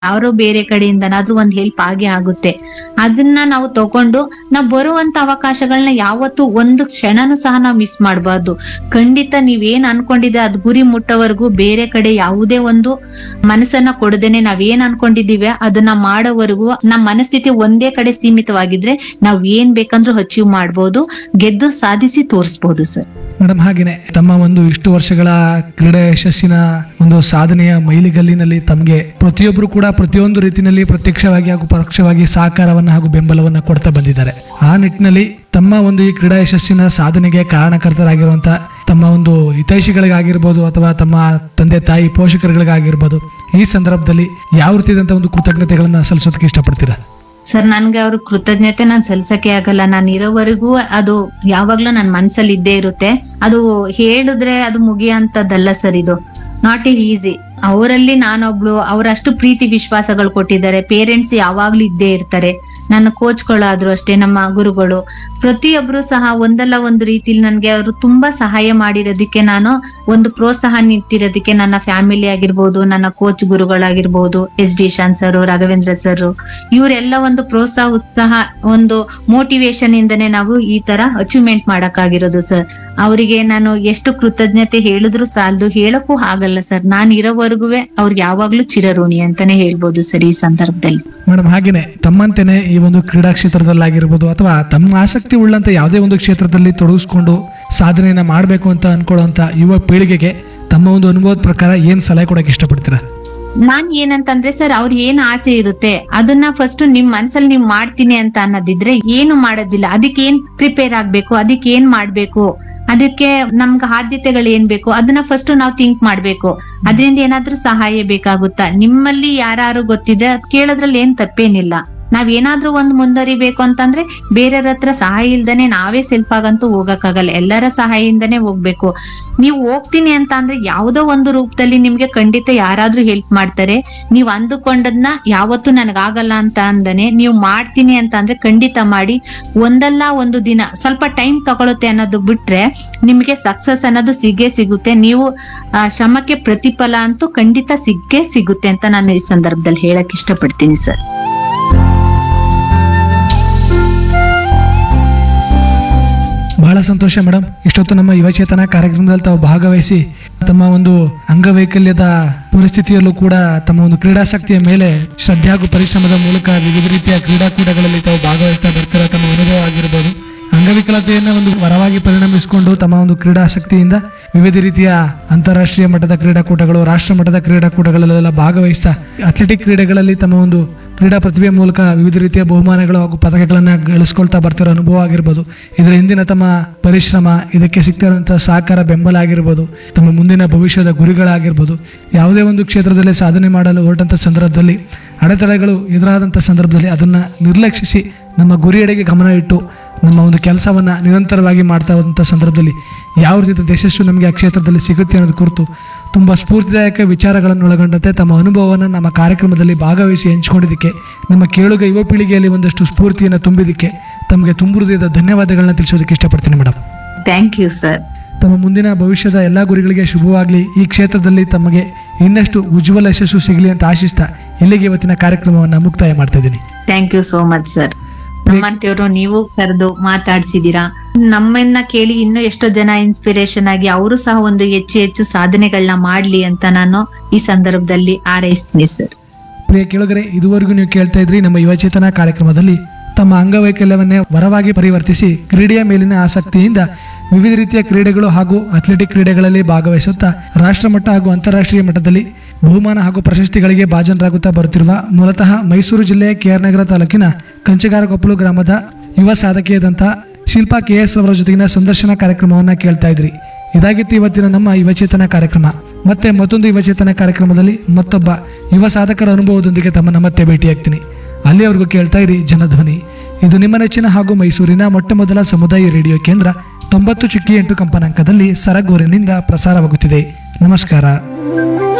ಯಾರೋ ಬೇರೆ ಕಡೆಯಿಂದನಾದ್ರೂ ಒಂದ್ ಹೆಲ್ಪ್ ಆಗೇ ಆಗುತ್ತೆ ಅದನ್ನ ನಾವು ತಗೊಂಡು ನಾವು ಬರುವಂತ ಅವಕಾಶಗಳನ್ನ ಯಾವತ್ತೂ ಒಂದು ಕ್ಷಣನೂ ಸಹ ನಾವು ಮಿಸ್ ಮಾಡಬಾರ್ದು ಖಂಡಿತ ನೀವೇನ್ ಅನ್ಕೊಂಡಿದೆ ಅದ್ ಗುರಿ ಮುಟ್ಟೋವರೆಗೂ ಬೇರೆ ಕಡೆ ಯಾವುದೇ ಒಂದು ಮನಸ್ಸನ್ನ ಕೊಡದೇನೆ ನಾವೇನ್ ಅನ್ಕೊಂಡಿದೀವಿ ಅದನ್ನ ಮಾಡೋವರೆಗೂ ನಮ್ಮ ಮನಸ್ಥಿತಿ ಒಂದೇ ಕಡೆ ಸೀಮಿತವಾಗಿದ್ರೆ ನಾವ್ ಏನ್ ಬೇಕಂದ್ರೂ ಅಚೀವ್ ಮಾಡ್ಬೋದು ಗೆದ್ದು ಸಾಧಿಸಿ ತೋರಿಸ್ಬೋದು ಸರ್ ಮೇಡಮ್ ಹಾಗೇನೆ ತಮ್ಮ ಒಂದು ಇಷ್ಟು ವರ್ಷಗಳ ಕ್ರೀಡಾ ಯಶಸ್ಸಿನ ಒಂದು ಸಾಧನೆಯ ಮೈಲಿಗಲ್ಲಿನಲ್ಲಿ ತಮಗೆ ಪ್ರತಿಯೊಬ್ಬರು ಕೂಡ ಪ್ರತಿಯೊಂದು ರೀತಿಯಲ್ಲಿ ಪ್ರತ್ಯಕ್ಷವಾಗಿ ಹಾಗೂ ಪರೋಕ್ಷವಾಗಿ ಸಹಕಾರವನ್ನು ಹಾಗೂ ಬೆಂಬಲವನ್ನು ಕೊಡ್ತಾ ಬಂದಿದ್ದಾರೆ ಆ ನಿಟ್ಟಿನಲ್ಲಿ ತಮ್ಮ ಒಂದು ಈ ಕ್ರೀಡಾ ಯಶಸ್ಸಿನ ಸಾಧನೆಗೆ ಕಾರಣಕರ್ತರಾಗಿರುವಂತ ತಮ್ಮ ಒಂದು ಹಿತೈಷಿಗಳಿಗಾಗಿರ್ಬೋದು ಅಥವಾ ತಮ್ಮ ತಂದೆ ತಾಯಿ ಪೋಷಕರುಗಳಿಗಾಗಿರ್ಬೋದು ಈ ಸಂದರ್ಭದಲ್ಲಿ ಯಾವ ರೀತಿಯಾದಂಥ ಒಂದು ಕೃತಜ್ಞತೆಗಳನ್ನ ಸಲ್ಲಿಸೋದಕ್ಕೆ ಇಷ್ಟಪಡ್ತೀರಾ ಸರ್ ನನ್ಗೆ ಅವ್ರ ಕೃತಜ್ಞತೆ ನಾನ್ ಸಲ್ಸಕ್ಕೆ ಆಗಲ್ಲ ನಾನು ಇರೋವರೆಗೂ ಅದು ಯಾವಾಗ್ಲೂ ನನ್ ಮನ್ಸಲ್ಲಿ ಇದ್ದೇ ಇರುತ್ತೆ ಅದು ಹೇಳಿದ್ರೆ ಅದು ಮುಗಿಯಂತದ್ದಲ್ಲ ಸರ್ ಇದು ನಾಟ್ ಈಸಿ ಅವರಲ್ಲಿ ನಾನೊಬ್ಳು ಅವರಷ್ಟು ಪ್ರೀತಿ ವಿಶ್ವಾಸಗಳು ಕೊಟ್ಟಿದ್ದಾರೆ ಪೇರೆಂಟ್ಸ್ ಯಾವಾಗ್ಲೂ ಇದ್ದೇ ಇರ್ತಾರೆ ನನ್ನ ಕೋಚ್ಗಳಾದ್ರು ಅಷ್ಟೇ ನಮ್ಮ ಗುರುಗಳು ಪ್ರತಿಯೊಬ್ರು ಸಹ ಒಂದಲ್ಲ ಒಂದು ರೀತಿಲಿ ನನ್ಗೆ ಅವರು ತುಂಬಾ ಸಹಾಯ ಮಾಡಿರೋದಕ್ಕೆ ನಾನು ಒಂದು ಪ್ರೋತ್ಸಾಹ ನಿಂತಿರೋದಕ್ಕೆ ನನ್ನ ಫ್ಯಾಮಿಲಿ ಆಗಿರ್ಬೋದು ನನ್ನ ಕೋಚ್ ಗುರುಗಳಾಗಿರ್ಬೋದು S D Shan sir Raghavendra sir ಇವರೆಲ್ಲ ಒಂದು ಪ್ರೋತ್ಸಾಹ ಉತ್ಸಾಹ ಒಂದು ಮೋಟಿವೇಶನ್ ಇಂದನೇ ನಾವು ಈ ತರ ಅಚೀವ್ಮೆಂಟ್ ಮಾಡಕ್ಕಾಗಿರೋದು ಸರ್ ಅವರಿಗೆ ನಾನು ಎಷ್ಟು ಕೃತಜ್ಞತೆ ಹೇಳಿದ್ರು ಸಾಲದು ಹೇಳಕ್ಕೂ ಆಗಲ್ಲ ಸರ್ ನಾನ್ ಇರೋವರೆಗೂ ಅವ್ರಿಗೆ ಯಾವಾಗ್ಲೂ ಚಿರಋಣಿ ಅಂತಾನೆ ಹೇಳ್ಬೋದು ಸರ್ ಈ ಸಂದರ್ಭದಲ್ಲಿ ಮೇಡಮ್ ಹಾಗೇನೆ ತಮ್ಮಂತೆನೆ ಈ ಒಂದು ಕ್ರೀಡಾ ಕ್ಷೇತ್ರದಲ್ಲಾಗಿರ್ಬೋದು ಅಥವಾ ತಮ್ಮ ಆಸಕ್ತಿ ಉಳ್ಳಂತ ಯಾವುದೇ ಒಂದು ಕ್ಷೇತ್ರದಲ್ಲಿ ತೊಡಗಿಸ್ಕೊಂಡು ಸಾಧನೆಯನ್ನ ಮಾಡಬೇಕು ಅಂತ ಅನ್ಕೊಳ್ಳುವಂತ ಯುವ ಪೀಳಿಗೆಗೆ ತಮ್ಮ ಒಂದು ಅನುಭವದ ಪ್ರಕಾರ ಏನ್ ಸಲಹೆ ಕೊಡಕ್ಕೆ ಇಷ್ಟಪಡ್ತೀರಾ ನಾನ್ ಏನಂತಂದ್ರೆ ಸರ್ ಅವ್ರ ಏನ್ ಆಸೆ ಇರುತ್ತೆ ಅದನ್ನ ಫಸ್ಟ್ ನಿಮ್ ಮನ್ಸಲ್ಲಿ ನೀವ್ ಮಾಡ್ತೀನಿ ಅಂತ ಅನ್ನೋದಿದ್ರೆ ಏನು ಮಾಡೋದಿಲ್ಲ ಅದಕ್ಕೆ ಏನ್ ಪ್ರಿಪೇರ್ ಆಗ್ಬೇಕು ಅದಕ್ಕೆ ಏನ್ ಮಾಡ್ಬೇಕು ಅದಕ್ಕೆ ನಮ್ಗೆ ಆದ್ಯತೆಗಳು ಏನ್ ಬೇಕು ಅದನ್ನ ಫಸ್ಟ್ ನಾವು ಥಿಂಕ್ ಮಾಡ್ಬೇಕು ಅದರಿಂದ ಏನಾದ್ರೂ ಸಹಾಯ ಬೇಕಾಗುತ್ತಾ ನಿಮ್ಮಲ್ಲಿ ಯಾರು ಗೊತ್ತಿದೆ ಅದ್ ಕೇಳೋದ್ರಲ್ಲಿ ಏನ್ ತಪ್ಪೇನಿಲ್ಲ ನಾವ್ ಏನಾದ್ರೂ ಒಂದ್ ಮುಂದುವರಿಬೇಕು ಅಂತಂದ್ರೆ ಬೇರೆಯವ್ರ ಹತ್ರ ಸಹಾಯ ಇಲ್ದೇನೆ ನಾವೇ ಸೆಲ್ಫ್ ಆಗಂತೂ ಹೋಗಕ್ಕಾಗಲ್ಲ ಎಲ್ಲರ ಸಹಾಯದಿಂದನೇ ಹೋಗ್ಬೇಕು ನೀವು ಹೋಗ್ತೀನಿ ಅಂತ ಅಂದ್ರೆ ಯಾವುದೋ ಒಂದು ರೂಪದಲ್ಲಿ ನಿಮ್ಗೆ ಖಂಡಿತ ಯಾರಾದ್ರೂ ಹೆಲ್ಪ್ ಮಾಡ್ತಾರೆ ನೀವ್ ಅಂದುಕೊಂಡದ್ನ ಯಾವತ್ತೂ ನನಗಾಗಲ್ಲ ಅಂತ ಅಂದನೆ ನೀವು ಮಾಡ್ತೀನಿ ಅಂತ ಅಂದ್ರೆ ಖಂಡಿತ ಮಾಡಿ ಒಂದಲ್ಲ ಒಂದು ದಿನ ಸ್ವಲ್ಪ ಟೈಮ್ ತಗೊಳುತ್ತೆ ಅನ್ನೋದು ಬಿಟ್ರೆ ನಿಮ್ಗೆ ಸಕ್ಸಸ್ ಅನ್ನೋದು ಸಿಗೇ ಸಿಗುತ್ತೆ ನೀವು ಆ, ಶ್ರಮಕ್ಕೆ ಪ್ರತಿಫಲ ಅಂತೂ ಖಂಡಿತ ಸಿಕ್ಕೇ ಸಿಗುತ್ತೆ ಅಂತ ನಾನು ಈ ಸಂದರ್ಭದಲ್ಲಿ ಹೇಳಕ್ ಇಷ್ಟಪಡ್ತೀನಿ ಸರ್ ಬಹಳ ಸಂತೋಷ ಮೇಡಮ್ ಇಷ್ಟೊತ್ತು ನಮ್ಮ ಯುವಚೇತನ ಕಾರ್ಯಕ್ರಮದಲ್ಲಿ ತಾವು ಭಾಗವಹಿಸಿ ತಮ್ಮ ಒಂದು ಅಂಗವೈಕಲ್ಯದ ಪರಿಸ್ಥಿತಿಯಲ್ಲೂ ಕೂಡ ತಮ್ಮ ಒಂದು ಕ್ರೀಡಾಸಕ್ತಿಯ ಮೇಲೆ ಶ್ರದ್ಧೆ ಹಾಗೂ ಪರಿಶ್ರಮದ ಮೂಲಕ ವಿವಿಧ ರೀತಿಯ ಕ್ರೀಡಾಕೂಟಗಳಲ್ಲಿ ತಾವು ಭಾಗವಹಿಸ್ತಾ ಬರ್ತಿರೋ ತಮ್ಮ ಅನುಭವ ಆಗಿರ್ಬೋದು ಅಂಗವಿಕಲತೆಯನ್ನು ಒಂದು ವರವಾಗಿ ಪರಿಣಮಿಸಿಕೊಂಡು ತಮ್ಮ ಒಂದು ಕ್ರೀಡಾಸಕ್ತಿಯಿಂದ ವಿವಿಧ ರೀತಿಯ ಅಂತಾರಾಷ್ಟ್ರೀಯ ಮಟ್ಟದ ಕ್ರೀಡಾಕೂಟಗಳು ರಾಷ್ಟ್ರ ಮಟ್ಟದ ಕ್ರೀಡಾಕೂಟಗಳಲ್ಲೆಲ್ಲ ಭಾಗವಹಿಸ್ತಾ ಅಥ್ಲೆಟಿಕ್ ಕ್ರೀಡೆಗಳಲ್ಲಿ ತಮ್ಮ ಒಂದು ಕ್ರೀಡಾ ಪ್ರತಿಭೆಯ ಮೂಲಕ ವಿವಿಧ ರೀತಿಯ ಬಹುಮಾನಗಳು ಹಾಗೂ ಪದಕಗಳನ್ನು ಗಳಿಸ್ಕೊಳ್ತಾ ಬರ್ತಿರೋ ಅನುಭವ ಆಗಿರ್ಬೋದು ಇದರ ಹಿಂದಿನ ತಮ್ಮ ಪರಿಶ್ರಮ ಇದಕ್ಕೆ ಸಿಗ್ತಿರೋಂಥ ಸಹಕಾರ ಬೆಂಬಲ ಆಗಿರ್ಬೋದು ತಮ್ಮ ಮುಂದಿನ ಭವಿಷ್ಯದ ಗುರಿಗಳಾಗಿರ್ಬೋದು ಯಾವುದೇ ಒಂದು ಕ್ಷೇತ್ರದಲ್ಲಿ ಸಾಧನೆ ಮಾಡಲು ಹೊರಟಂಥ ಸಂದರ್ಭದಲ್ಲಿ ಅಡೆತಡೆಗಳು ಎದುರಾದಂಥ ಸಂದರ್ಭದಲ್ಲಿ ಅದನ್ನು ನಿರ್ಲಕ್ಷಿಸಿ ನಮ್ಮ ಗುರಿಯೆಡೆಗೆ ಗಮನ ಇಟ್ಟು ನಮ್ಮ ಒಂದು ಕೆಲಸವನ್ನು ನಿರಂತರವಾಗಿ ಮಾಡ್ತಾ ಹೋದಂಥ ಸಂದರ್ಭದಲ್ಲಿ ಯಾವ ರೀತಿಯ ಯಶಸ್ಸು ನಮಗೆ ಆ ಕ್ಷೇತ್ರದಲ್ಲಿ ಸಿಗುತ್ತೆ ಅನ್ನೋದು ಕುರಿತು ತುಂಬ ಸ್ಫೂರ್ತಿದಾಯಕ ವಿಚಾರಗಳನ್ನು ಒಳಗೊಂಡಂತೆ ತಮ್ಮ ಅನುಭವವನ್ನು ನಮ್ಮ ಕಾರ್ಯಕ್ರಮದಲ್ಲಿ ಭಾಗವಹಿಸಿ ಹಂಚಿಕೊಂಡಿದ್ದಕ್ಕೆ ನಮ್ಮ ಕೇಳುಗ ಯುವ ಪೀಳಿಗೆಯಲ್ಲಿ ಒಂದಷ್ಟು ಸ್ಫೂರ್ತಿಯನ್ನು ತುಂಬಿದ್ದಕ್ಕೆ ತಮಗೆ ತುಂಬ ಹೃದಯದ ಧನ್ಯವಾದಗಳನ್ನ ತಿಳಿಸೋದಕ್ಕೆ ಇಷ್ಟಪಡ್ತೀನಿ ಮೇಡಮ್ ಥ್ಯಾಂಕ್ ಯು ಸರ್ ತಮ್ಮ ಮುಂದಿನ ಭವಿಷ್ಯದ ಎಲ್ಲ ಗುರಿಗಳಿಗೆ ಶುಭವಾಗಲಿ ಈ ಕ್ಷೇತ್ರದಲ್ಲಿ ತಮಗೆ ಇನ್ನಷ್ಟು ಉಜ್ವಲ ಯಶಸ್ಸು ಸಿಗಲಿ ಅಂತ ಆಶಿಸ್ತಾ ಇಲ್ಲಿಗೆ ಇವತ್ತಿನ ಕಾರ್ಯಕ್ರಮವನ್ನು ಮುಕ್ತಾಯ ಮಾಡ್ತಾ ಇದ್ದೀನಿ thank you so much sir ನಮ್ಮಂತೆಯವರು ನೀವು ಕರೆದು ಮಾತಾಡ್ಸಿದೀರಾ ನಮ್ಮನ್ನ ಕೇಳಿ ಇನ್ನೂ ಎಷ್ಟೋ ಜನ ಇನ್ಸ್ಪಿರೇಷನ್ ಆಗಿ ಅವರು ಸಹ ಒಂದು ಹೆಚ್ಚು ಹೆಚ್ಚು ಸಾಧನೆಗಳನ್ನ ಮಾಡ್ಲಿ ಅಂತ ನಾನು ಈ ಸಂದರ್ಭದಲ್ಲಿ ಹಾರೈಸ್ತೀನಿ ಸರ್ ಪ್ರಿಯ ಕೇಳುಗರೆ ಇದುವರೆಗೂ ನೀವು ಕೇಳ್ತಾ ಇದ್ರಿ ನಮ್ಮ ಯುವಚೇತನ ಕಾರ್ಯಕ್ರಮದಲ್ಲಿ ತಮ್ಮ ಅಂಗವೈಕಲ್ಯವನ್ನೇ ವರವಾಗಿ ಪರಿವರ್ತಿಸಿ ಕ್ರೀಡೆಯ ಮೇಲಿನ ಆಸಕ್ತಿಯಿಂದ ವಿವಿಧ ರೀತಿಯ ಕ್ರೀಡೆಗಳು ಹಾಗೂ ಅಥ್ಲೆಟಿಕ್ ಕ್ರೀಡೆಗಳಲ್ಲಿ ಭಾಗವಹಿಸುತ್ತಾ ರಾಷ್ಟ್ರಮಟ್ಟ ಹಾಗೂ ಅಂತಾರಾಷ್ಟ್ರೀಯ ಮಟ್ಟದಲ್ಲಿ ಬಹುಮಾನ ಹಾಗೂ ಪ್ರಶಸ್ತಿಗಳಿಗೆ ಭಾಜನರಾಗುತ್ತಾ ಬರುತ್ತಿರುವ ಮೂಲತಃ ಮೈಸೂರು ಜಿಲ್ಲೆಯ ಕೆಆರ್ ನಗರ ತಾಲೂಕಿನ ಕಂಚಗಾರಕೊಪ್ಪಲು ಗ್ರಾಮದ ಯುವ ಸಾಧಕಿಯಾದಂಥ ಶಿಲ್ಪಾ ಕೆ ಎಸ್ ಅವರ ಜೊತೆಗಿನ ಸಂದರ್ಶನ ಕಾರ್ಯಕ್ರಮವನ್ನ ಕೇಳ್ತಾ ಇದ್ರಿ ಇದಾಗಿತ್ತು ಇವತ್ತಿನ ನಮ್ಮ ಯುವಚೇತನ ಕಾರ್ಯಕ್ರಮ ಮತ್ತೆ ಮತ್ತೊಂದು ಯುವಚೇತನ ಕಾರ್ಯಕ್ರಮದಲ್ಲಿ ಮತ್ತೊಬ್ಬ ಯುವ ಸಾಧಕರ ಅನುಭವದೊಂದಿಗೆ ತಮ್ಮನ್ನ ಮತ್ತೆ ಭೇಟಿಯಾಗ್ತೀನಿ ಅಲ್ಲಿಯವರೆಗೂ ಕೇಳ್ತಾ ಇರಿ ಜನಧ್ವನಿ ಇದು ನಿಮ್ಮ ನೆಚ್ಚಿನ ಹಾಗೂ ಮೈಸೂರಿನ ಮೊಟ್ಟ ಮೊದಲ ಸಮುದಾಯ ರೇಡಿಯೋ ಕೇಂದ್ರ ತೊಂಬತ್ತು ಚುಕ್ಕಿ ಎಂಟು ಕಂಪನಾಂಕದಲ್ಲಿ ಸರಗೂರಿನಿಂದ ಪ್ರಸಾರವಾಗುತ್ತಿದೆ ನಮಸ್ಕಾರ